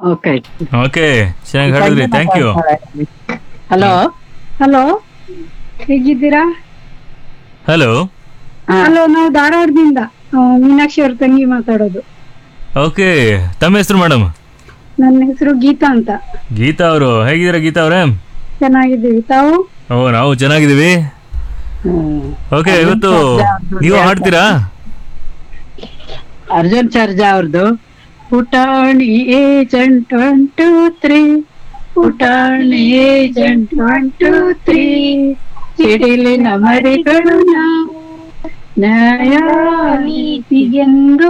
okay okay ಚೆನ್ನಾಗಿ ಹಾಡಿದ್ರಿ thank you hello hello ಹೇಗಿದ್ದೀರಾ ಹಲೋ ಹಲೋ ನಾವು ಧಾರವಾಡದಿಂದ ಆ, ಮೀನಾಕ್ಷಿ ಅವ್ರ ತಂಗಿ ಮಾತಾಡೋದು ಓಕೆ ತಮ್ಮ ಹೆಸರು ಮೇಡಮ್ ನನ್ನ ಹೆಸರು ಗೀತಾ ಅಂತ ಗೀತಾ ಅವರು ಹೇಗಿದ್ದೀರಾ ಗೀತಾ ಅವರೇ ಚೆನ್ನಾಗಿದ್ದೀವಿ ತಾವು ಓ ನಾವು ಚೆನ್ನಾಗಿದ್ದೀವಿ ಓಕೆ ಇವತ್ತು ನೀವು ಹಾಡ್ತೀರಾ ಅರ್ಜುನ್ ಸರ್ಜಾ ಅವ್ರದ್ದು ಪುಟಾಣಿ ಏಜೆಂಟ್ ಒನ್ ಟೂ ತ್ರೀ ಪುಟಾಣಿ ಏಜೆಂಟ್ ಒನ್ ಟೂ ತ್ರೀ ಸಿಡಿಲಿನ ಮರಿಗಳು ನಾವು ನ್ಯಾಯ ನೀತಿಗೆಂದು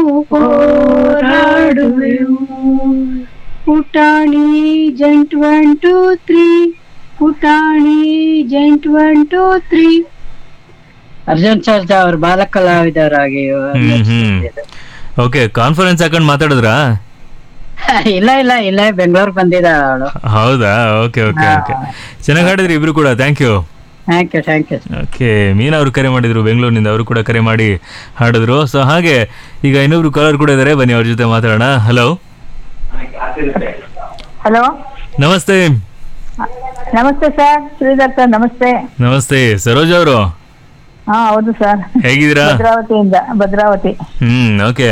ಹೋರಾಡುವೆವು ಪುಟಾಣಿ ಜಂಟ್ ಒನ್ ಟೂ ತ್ರೀ ಪುಟಾಣಿ agent one two three Arjun Sarja ಅವ್ರು ಬಾಲ ಕಲಾವಿದರಾಗಿ ಹ್ಮ್ ಹ್ಮ್ ಓಕೆ ಕಾನ್ಫರೆನ್ಸ್ ಹಾಕೊಂಡು ಮಾತಾಡಿದ್ರಾ ಇಲ್ಲ ಇಲ್ಲ ಇಲ್ಲ ಬೆಂಗಳೂರು ಬಂದಿದ್ದಾಳ ಅವಳು ಹೌದಾ ಓಕೆ ಓಕೆ ಓಕೆ ಚೆನ್ನಾಗಿ ಹಾಡಿದ್ರಿ ಇಬ್ರು ಕೂಡ thank you thank you thank you okay Meena ಅವರು ಕರೆ ಮಾಡಿದ್ರು ಬೆಂಗಳೂರಿನಿಂದ ಅವರು ಕೂಡ ಕರೆ ಮಾಡಿ ಹಾಡಿದ್ರು ಸೊ ಹಾಗೆ ಈಗ ಇನ್ನೊಬ್ರು ಕಾಲರ್ ಕೂಡ ಇದ್ದಾರೆ ಬನ್ನಿ ಅವ್ರ ಜೊತೆ ಮಾತಾಡೋಣ ಹಲೋ ಹಲೋ ನಮಸ್ತೆ ನಮಸ್ತೆ ಸರ್ ಶ್ರೀಧರ್ ಸರ್ ನಮಸ್ತೆ ನಮಸ್ತೆ ಸರೋಜ್ ಅವರು ಹಾ ಹೌದು ಸರ್ ಹೇಗಿದ್ದೀರಾ ಭದ್ರಾವತಿಯಿಂದ ಭದ್ರಾವತಿ ಹ್ಮ್ ಓಕೆ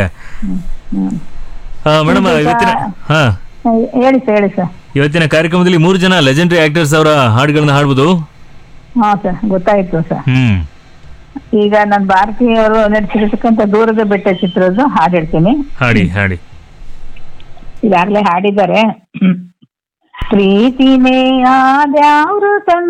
ಮೇಡಮ್ ಇವತ್ತಿನ ಹಾ ಹೇ- ಹೇಳಿ ಸರ್ ಹೇಳಿ ಸರ್ ಇವತ್ತಿನ ಕಾರ್ಯಕ್ರಮದಲ್ಲಿ ಮೂರು ಜನ ಲೆಜೆಂಡರಿ ಆಕ್ಟರ್ಸ್ ಅವರ ಹಾಡುಗಳನ್ನ ಹಾಡ್ಬೋದು ಹಾ ಸರ್ ಗೊತ್ತಾಯ್ತು ಸರ್ ಹ್ಮ್ ಈಗ ನಾನು ಭಾರತೀಯವರು ನಟಿಸಿರ್ತಕ್ಕಂಥ ದೂರದ ಬೆಟ್ಟ ಚಿತ್ರದ ಹಾಡು ಹೇಳ್ತೀನಿ ಹಾಡಿ ಹಾಡಿ ಈಗಾಗಲೇ ಹಾಡಿದ್ದಾರೆ ಪ್ರೀತಿನೇ ಆದ್ಯಾವ್ರು ತಂದ